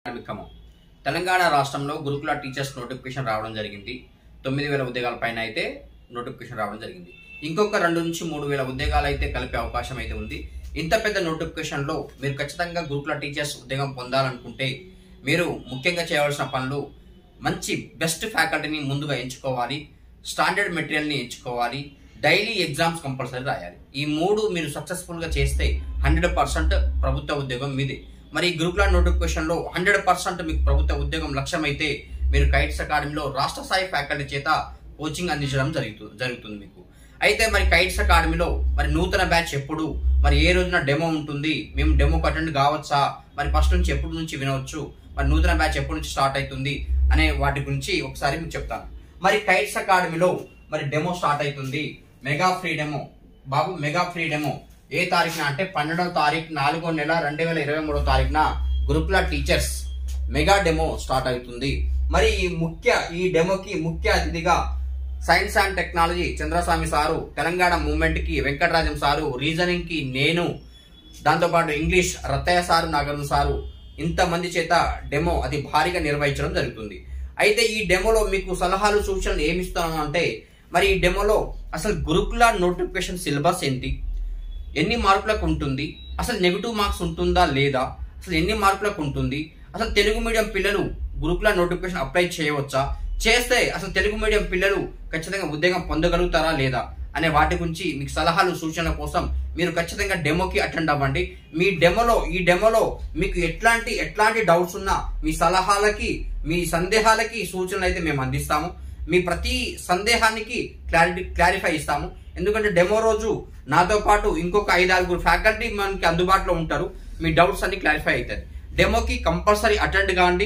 కార్మికము తెలంగాణ రాష్ట్రంలో గురుకుల teachers notification రావడం జరిగింది తొమ్మిది వేల ఉద్యోగాల పైన అయితే నోటిఫికేషన్ రావడం జరిగింది ఇంకొక రెండు నుంచి మూడు వేల ఉద్యోగాలు అయితే కలిపే అవకాశం అయితే ఉంది ఇంత పెద్ద నోటిఫికేషన్లో మీరు ఖచ్చితంగా గురుకుల టీచర్స్ ఉద్యోగం పొందాలనుకుంటే మీరు ముఖ్యంగా చేయవలసిన పనులు మంచి బెస్ట్ ఫ్యాకల్టీని ముందుగా ఎంచుకోవాలి స్టాండర్డ్ మెటీరియల్ని ఎంచుకోవాలి డైలీ ఎగ్జామ్స్ కంపల్సరీ రాయాలి ఈ మూడు మీరు సక్సెస్ఫుల్గా చేస్తే హండ్రెడ్ పర్సెంట్ ప్రభుత్వ ఉద్యోగం మీదే మరి ఈ గురుకుల నోటిఫికేషన్లో హండ్రెడ్ పర్సెంట్ మీకు ప్రభుత్వ ఉద్యోగం లక్ష్యమైతే మీరు కైట్స్ అకాడమీలో రాష్ట్ర స్థాయి ఫ్యాకల్టీ చేత కోచింగ్ అందించడం జరుగుతుంది జరుగుతుంది మీకు అయితే మరి కైట్స్ అకాడమీలో మరి నూతన బ్యాచ్ ఎప్పుడు మరి ఏ రోజున డెమో ఉంటుంది మేము డెమోకి అటెండ్ కావచ్చా మరి ఫస్ట్ నుంచి ఎప్పుడు నుంచి వినవచ్చు మరి నూతన బ్యాచ్ ఎప్పటి నుంచి స్టార్ట్ అవుతుంది అనే వాటి గురించి ఒకసారి మీకు చెప్తాను మరి కైట్స్ అకాడమీలో మరి డెమో స్టార్ట్ అవుతుంది మెగా ఫ్రీ డెమో బాబు మెగా ఫ్రీ డెమో ఏ తారీఖున అంటే పన్నెండవ తారీఖు నాలుగో నెల రెండు వేల ఇరవై మూడో తారీఖున గురుకుల టీచర్స్ మెగా డెమో స్టార్ట్ అవుతుంది మరి ఈ ముఖ్య ఈ డెమోకి ముఖ్య అతిథిగా science and technology Chandraswamy sir Telangana movement కి వెంకటరాజం సారు రీజనింగ్ కి నేను దాంతోపాటు English Rattaiah sir Nagaram sir ఇంతమంది చేత డెమో అది భారీగా నిర్వహించడం జరుగుతుంది అయితే ఈ డెమోలో మీకు సలహాలు సూచనలు ఏమి ఇస్తాను అంటే మరి ఈ డెమోలో అసలు గురుకుల నోటిఫికేషన్ సిలబస్ ఏంటి ఎన్ని మార్కులకు ఉంటుంది అసలు నెగిటివ్ మార్క్స్ ఉంటుందా లేదా అసలు ఎన్ని మార్కులకు ఉంటుంది అసలు తెలుగు మీడియం పిల్లలు గురుకుల నోటిఫికేషన్ అప్లై చేయవచ్చా చేస్తే అసలు తెలుగు మీడియం పిల్లలు ఖచ్చితంగా ఉద్యోగం పొందగలుగుతారా లేదా అనే వాటి గురించి మీకు సలహాలు సూచనల కోసం మీరు ఖచ్చితంగా డెమోకి అటెండ్ అవ్వండి మీ డెమోలో ఈ డెమోలో మీకు ఎట్లాంటి ఎట్లాంటి డౌట్స్ ఉన్నా మీ సలహాలకి మీ సందేహాలకి సూచనలు అయితే మేము అందిస్తాము మీ ప్రతి సందేహానికి క్లారిటీ క్లారిఫై ఇస్తాము ఎందుకంటే డెమో రోజు నాతో పాటు ఇంకొక ఐదు ఆరుగురు ఫ్యాకల్టీ మనకి అందుబాటులో ఉంటారు మీ డౌట్స్ అన్ని క్లారిఫై అవుతాయి డెమోకి కంపల్సరీ అటెండ్ కావండి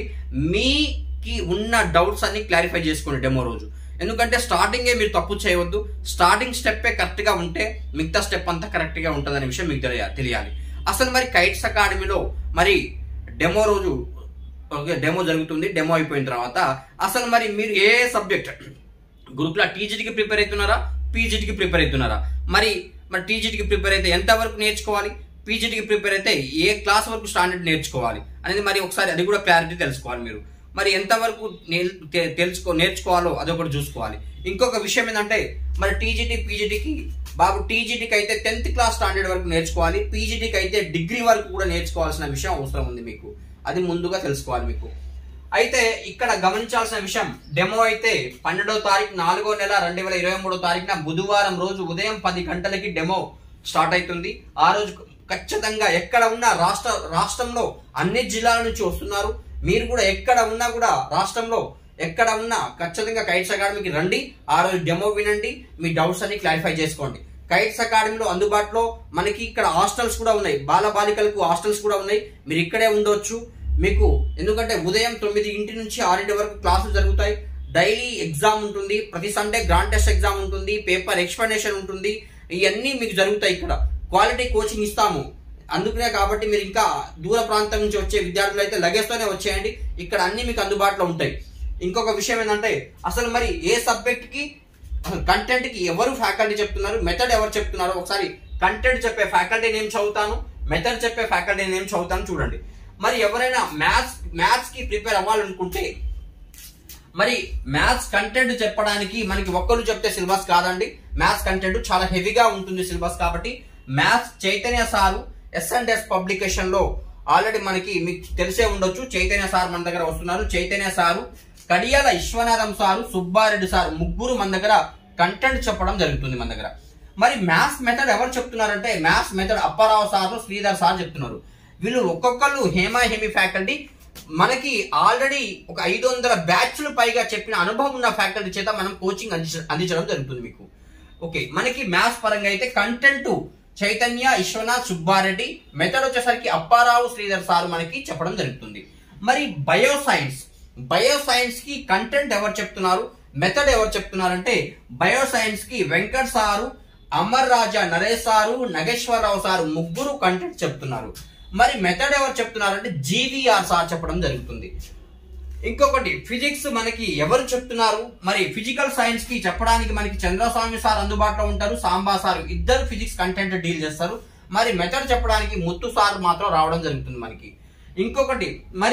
మీకి ఉన్న డౌట్స్ అన్ని క్లారిఫై చేసుకోండి డెమో రోజు ఎందుకంటే స్టార్టింగే మీరు తప్పు చేయవద్దు స్టార్టింగ్ స్టెప్పే కరెక్ట్గా ఉంటే మిగతా స్టెప్ అంతా కరెక్ట్గా ఉంటుందనే విషయం మీకు తెలియ తెలియాలి అసలు మరి కైట్స్ అకాడమీలో మరి డెమో రోజు ఓకే డెమో జరుగుతుంది డెమో అయిపోయిన తర్వాత అసలు మరి మీరు ఏ సబ్జెక్ట్ గురుకుల టీజీటీకి ప్రిపేర్ అవుతున్నారా పీజీటీకి ప్రిపేర్ అవుతున్నారా మరి మరి టీజీటీకి ప్రిపేర్ అయితే ఎంత వరకు నేర్చుకోవాలి పీజీటీకి ప్రిపేర్ అయితే ఏ క్లాస్ వరకు స్టాండర్డ్ నేర్చుకోవాలి అనేది మరి ఒకసారి అది కూడా క్లారిటీ తెలుసుకోవాలి మీరు మరి ఎంతవరకు నేల్- తె- తెలుసుకో నేర్చుకోవాలో అదొకటి చూసుకోవాలి ఇంకొక విషయం ఏంటంటే మరి టీజీటీ పీజీటీకి బాబు టీజీటీకి అయితే టెన్త్ క్లాస్ స్టాండర్డ్ వరకు నేర్చుకోవాలి పీజీటీకి అయితే డిగ్రీ వరకు కూడా నేర్చుకోవాల్సిన విషయం అవసరం ఉంది మీకు అది ముందుగా తెలుసుకోవాలి మీకు అయితే ఇక్కడ గమనించాల్సిన విషయం డెమో అయితే పన్నెండో తారీఖు నాలుగో నెల రెండు వేల ఇరవై మూడో తారీఖున బుధవారం రోజు ఉదయం పది గంటలకి డెమో స్టార్ట్ అవుతుంది ఆ రోజు ఖచ్చితంగా ఎక్కడ ఉన్నా రాష్ట్ర రాష్ట్రంలో అన్ని జిల్లాల నుంచి వస్తున్నారు మీరు కూడా ఎక్కడ ఉన్నా కూడా రాష్ట్రంలో ఎక్కడ ఉన్నా ఖచ్చితంగా కైట్స్ అకాడమీకి రండి ఆ రోజు డెమో వినండి మీ డౌట్స్ అన్ని క్లారిఫై చేసుకోండి కైట్స్ అకాడమీలో అందుబాటులో మనకి ఇక్కడ హాస్టల్స్ కూడా ఉన్నాయి బాల బాలికలకు హాస్టల్స్ కూడా ఉన్నాయి మీరు ఇక్కడే ఉండొచ్చు మీకు ఎందుకంటే ఉదయం తొమ్మిది ఇంటి నుంచి ఆరింటి వరకు క్లాసులు జరుగుతాయి డైలీ ఎగ్జామ్ ఉంటుంది ప్రతి సండే గ్రాండ్ టెస్ట్ ఎగ్జామ్ ఉంటుంది పేపర్ ఎక్స్ప్లెనేషన్ ఉంటుంది ఇవన్నీ మీకు జరుగుతాయి ఇక్కడ క్వాలిటీ కోచింగ్ ఇస్తాము అందుకనే కాబట్టి మీరు ఇంకా దూర ప్రాంతం నుంచి వచ్చే విద్యార్థులు అయితే లగేజ్తోనే వచ్చేయండి ఇక్కడ అన్ని మీకు అందుబాటులో ఉంటాయి ఇంకొక విషయం ఏంటంటే అసలు మరి ఏ సబ్జెక్ట్ కి అసలు కంటెంట్ కి ఎవరు ఫ్యాకల్టీ చెప్తున్నారు మెథడ్ ఎవరు చెప్తున్నారో ఒకసారి కంటెంట్ చెప్పే ఫ్యాకల్టీ నేమ్ చదువుతాను మెథడ్ చెప్పే ఫ్యాకల్టీ నేమ్ చదువుతాను చూడండి మరి ఎవరైనా మ్యాథ్స్ మ్యాథ్స్ కి ప్రిపేర్ అవ్వాలనుకుంటే మరి మ్యాథ్స్ కంటెంట్ చెప్పడానికి మనకి ఒక్కరు చెప్తే సిలబస్ కాదండి మ్యాథ్స్ కంటెంట్ చాలా హెవీగా ఉంటుంది సిలబస్ కాబట్టి maths Chaitanya sir S and S publication లో ఆల్రెడీ మనకి మీకు తెలిసే ఉండొచ్చు చైతన్య సార్ మన దగ్గర వస్తున్నారు Chaitanya sir Kadiyala Viswanatham sir Subbareddy sir ముగ్గురు మన దగ్గర కంటెంట్ చెప్పడం జరుగుతుంది మన దగ్గర మరి మ్యాథ్స్ మెథడ్ ఎవరు చెప్తున్నారంటే maths method Apparao sir Sridhar sir చెప్తున్నారు వీళ్ళు ఒక్కొక్కళ్ళు హేమా హేమి ఫ్యాకల్టీ మనకి ఆల్రెడీ ఒక ఐదు వందల బ్యాచ్లు పైగా చెప్పిన అనుభవం ఉన్న ఫ్యాకల్టీ చేత మనం కోచింగ్ అందించ- అందించడం జరుగుతుంది మీకు ఓకే మనకి మ్యాథ్స్ పరంగా అయితే కంటెంట్ చైతన్య విశ్వనాథ్ సుబ్బారెడ్డి మెథడ్ వచ్చేసరికి అప్పారావు శ్రీధర్ సార్ మనకి చెప్పడం జరుగుతుంది మరి బయో సైన్స్ బయో సైన్స్ కి కంటెంట్ ఎవరు చెప్తున్నారు మెథడ్ ఎవరు చెప్తున్నారంటే బయో సైన్స్ కి Venkat sir Amar Raja Naresh sir Nageswararao sir ముగ్గురు కంటెంట్ చెప్తున్నారు మరి మెథడ్ ఎవరు చెప్తున్నారంటే జీవీఆర్ సార్ చెప్పడం జరుగుతుంది ఇంకొకటి ఫిజిక్స్ మనకి ఎవరు చెప్తున్నారు మరి ఫిజికల్ సైన్స్ కి చెప్పడానికి మనకి చంద్రస్వామి సార్ అందుబాటులో ఉంటారు సాంబా సార్ ఇద్దరు ఫిజిక్స్ కంటెంట్ డీల్ చేస్తారు మరి మెథడ్ చెప్పడానికి ముత్తు సార్ మాత్రం రావడం జరుగుతుంది మనకి ఇంకొకటి మరి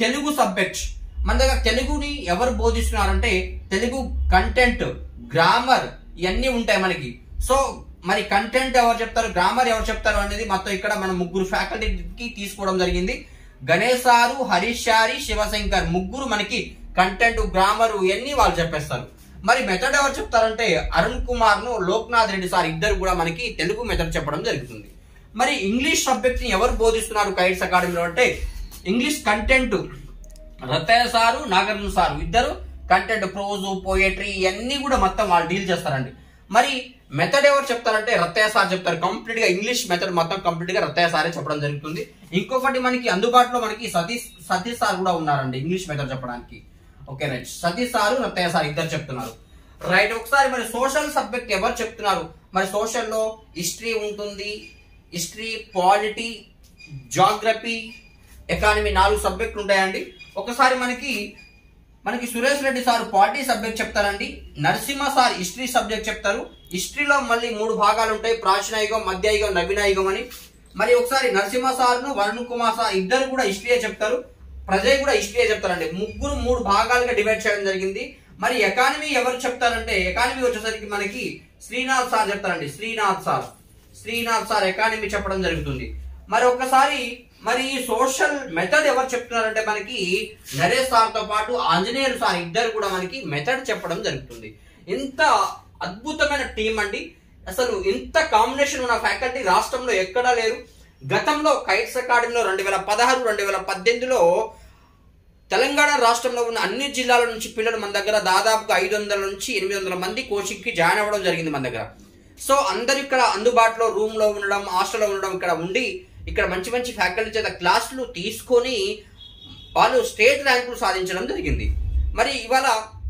తెలుగు సబ్జెక్ట్ మన దగ్గర తెలుగుని ఎవరు బోధిస్తున్నారంటే తెలుగు కంటెంట్ గ్రామర్ ఇవన్నీ ఉంటాయి మనకి సో మరి కంటెంట్ ఎవరు చెప్తారు గ్రామర్ ఎవరు చెప్తారు అనేది మొత్తం ఇక్కడ మనం ముగ్గురు ఫ్యాకల్టీకి తీసుకోవడం జరిగింది గణేష్ సారు హరీష్ శారి శివశంకర్ ముగ్గురు మనకి కంటెంట్ గ్రామర్ ఇవన్నీ వాళ్ళు చెప్పేస్తారు మరి మెథడ్ ఎవరు చెప్తారంటే అరుణ్ కుమార్ ను లోక్నాథ్ రెడ్డి సార్ ఇద్దరు కూడా మనకి తెలుగు మెథడ్ చెప్పడం జరుగుతుంది మరి ఇంగ్లీష్ సబ్జెక్ట్ ని ఎవరు బోధిస్తున్నారు కైట్స్ అకాడమీలో అంటే English content Rathaiah sir Nagarjuna sir ఇద్దరు కంటెంట్ ప్రోజు పోయట్రీ ఇవన్నీ కూడా మొత్తం వాళ్ళు డీల్ చేస్తారండి మరి మెథడ్ ఎవరు చెప్తారంటే రత్తయ్య సార్ చెప్తారు కంప్లీట్ గా ఇంగ్లీష్ మెథడ్ మొత్తం కంప్లీట్ గా రత్తయ్య సారే చెప్పడం జరుగుతుంది ఇంకొకటి మనకి అందుబాటులో మనకి సతీష్ సతీష్ సార్ కూడా ఉన్నారండి ఇంగ్లీష్ మెథడ్ చెప్పడానికి okay right Satish sir Rathaiah sir ఇద్దరు చెప్తున్నారు రైట్ ఒకసారి మరి సోషల్ సబ్జెక్ట్ ఎవరు చెప్తున్నారు మరి సోషల్లో హిస్టరీ ఉంటుంది హిస్టరీ పాలిటీ జాగ్రఫీ ఎకానమీ నాలుగు సబ్జెక్టులు ఉంటాయండి ఒకసారి మనకి మనకి Suresh Reddy sir polity subject చెప్తారండి నరసింహ సార్ హిస్టరీ సబ్జెక్ట్ చెప్తారు హిస్టరీలో మళ్ళీ మూడు భాగాలు ఉంటాయి ప్రాచీన యుగం మధ్య యుగం నవీన యుగం అని మరి ఒకసారి నరసింహ సార్ను వరుణ్ కుమార్ సార్ ఇద్దరు కూడా హిస్టరీయే చెప్తారు ప్రజయ్ కూడా హిస్టరీయే చెప్తారండి ముగ్గురు మూడు భాగాలుగా డివైడ్ చేయడం జరిగింది మరి ఎకానమీ ఎవరు చెప్తారంటే ఎకానమీ వచ్చేసరికి మనకి శ్రీనాథ్ సార్ చెప్తారండి Srinath sir Srinath sir economy చెప్పడం జరుగుతుంది మరి ఒక్కసారి మరి ఈ సోషల్ మెథడ్ ఎవరు చెప్తున్నారంటే మనకి నరేష్ సార్ తో పాటు ఆంజనేయులు సార్ ఇద్దరు కూడా మనకి మెథడ్ చెప్పడం జరుగుతుంది ఇంత అద్భుతమైన టీం అండి అసలు ఇంత కాంబినేషన్ ఉన్న ఫ్యాకల్టీ రాష్ట్రంలో ఎక్కడా లేరు గతంలో కైట్స్ అకాడమీలో రెండు వేల పదహారు రెండు వేల పద్దెనిమిదిలో తెలంగాణ రాష్ట్రంలో ఉన్న అన్ని జిల్లాల నుంచి పిల్లలు మన దగ్గర దాదాపుగా ఐదు వందల నుంచి ఎనిమిది వందల మంది కోచింగ్ కి జాయిన్ అవ్వడం జరిగింది మన దగ్గర సో అందరు ఇక్కడ అందుబాటులో రూమ్ లో ఉండడం హాస్టల్లో ఉండడం ఇక్కడ ఉండి ఇక్కడ మంచి మంచి ఫ్యాకల్టీ చేత క్లాసులు తీసుకొని వాళ్ళు స్టేట్ ర్యాంకులు సాధించడం జరిగింది మరి ఇవాళ